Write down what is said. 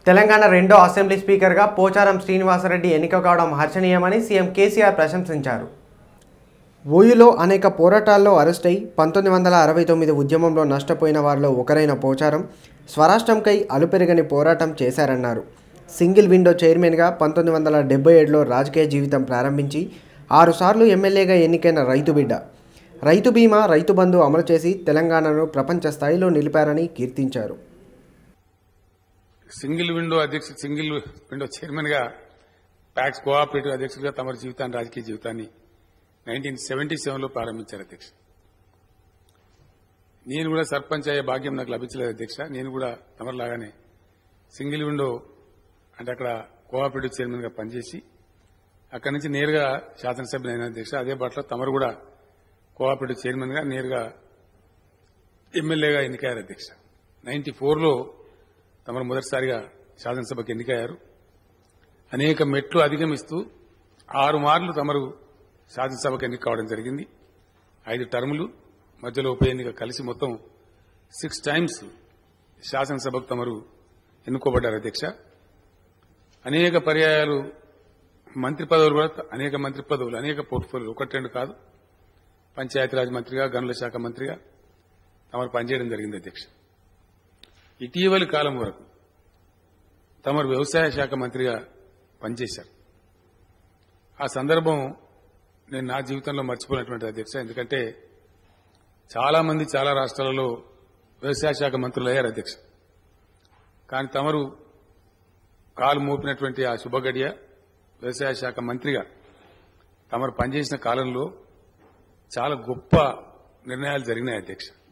తెలంగాణ రెండో అసెంబ్లీ స్పీకర్గా పోచారం శ్రీనివాసరెడ్డి ఎన్నిక కావడం హర్షణీయమని సీఎం కేసీఆర్ ప్రశంసించారు ఓయూలో అనేక పోరాటాల్లో అరెస్ట్ అయి పంతొమ్మిది వందల అరవై తొమ్మిది ఉద్యమంలో నష్టపోయిన వారిలో ఒకరైన పోచారం స్వరాష్ట్రంకై అలుపెరగని పోరాటం చేశారన్నారు సింగిల్ విండో చైర్మన్గా పంతొమ్మిది వందల డెబ్బై ఏడులో రాజకీయ జీవితం ప్రారంభించి ఆరుసార్లు ఎమ్మెల్యేగా ఎన్నికైన రైతు బిడ్డ రైతు బీమా రైతు బంధు అమలు చేసి తెలంగాణను ప్రపంచ స్థాయిలో నిలిపారని కీర్తించారు సింగిల్ విండో అధ్యక్ష సింగిల్ విండో చైర్మన్ గా ప్యాక్స్ కోఆపరేటివ్ అధ్యక్షుడిగా తమ జీవితాన్ని రాజకీయ జీవితాన్ని నైన్టీన్ సెవెంటీ సెవెన్ లో ప్రారంభించారు అధ్యక్ష నేను కూడా సర్పంచ్ అయ్యే భాగ్యం నాకు లభించలేదు అధ్యక్ష నేను కూడా తమరిలాగానే సింగిల్ విండో అంటే అక్కడ కోఆపరేటివ్ చైర్మన్ గా పనిచేసి అక్కడి నుంచి నేరుగా శాసనసభ్యులు అయిన అధ్యక్ష అదే బాటలో తమరు కూడా కోఆపరేటివ్ చైర్మన్ గా నేరుగా ఎమ్మెల్యేగా ఎన్నికయ్యారు అధ్యక్ష నైన్టీ ఫోర్లో తమరు మొదటిసారిగా శాసనసభకు ఎన్నికయ్యారు అనేక మెట్లు అధిగమిస్తూ ఆరు మార్లు తమరు శాసనసభకు ఎన్నిక కావడం జరిగింది ఐదు టర్ములు మధ్యలో ఉప ఎన్నిక కలిసి మొత్తం సిక్స్ టైమ్స్ శాసనసభకు తమరు ఎన్నుకోబడ్డారు అధ్యక్ష అనేక పర్యాయాలు మంత్రి పదవులు కూడా అనేక మంత్రి పదవులు అనేక పోర్ట్ఫోలియోలు ఒకటి రెండు కాదు పంచాయతీరాజ్ మంత్రిగా గనుల శాఖ మంత్రిగా తమరు పనిచేయడం జరిగింది అధ్యక్ష ఇటీవలి కాలం వరకు తమరు వ్యవసాయ శాఖ మంత్రిగా పనిచేశారు ఆ సందర్భం నేను నా జీవితంలో మర్చిపోయినటువంటి అధ్యక్ష ఎందుకంటే చాలా మంది చాలా రాష్ట్రాలలో వ్యవసాయ శాఖ మంత్రులు అయ్యారు అధ్యక్ష కానీ తమరు కాలు మోపినటువంటి ఆ శుభగడియ వ్యవసాయ శాఖ మంత్రిగా తమరు పనిచేసిన కాలంలో చాలా గొప్ప నిర్ణయాలు జరిగినాయి అధ్యక్ష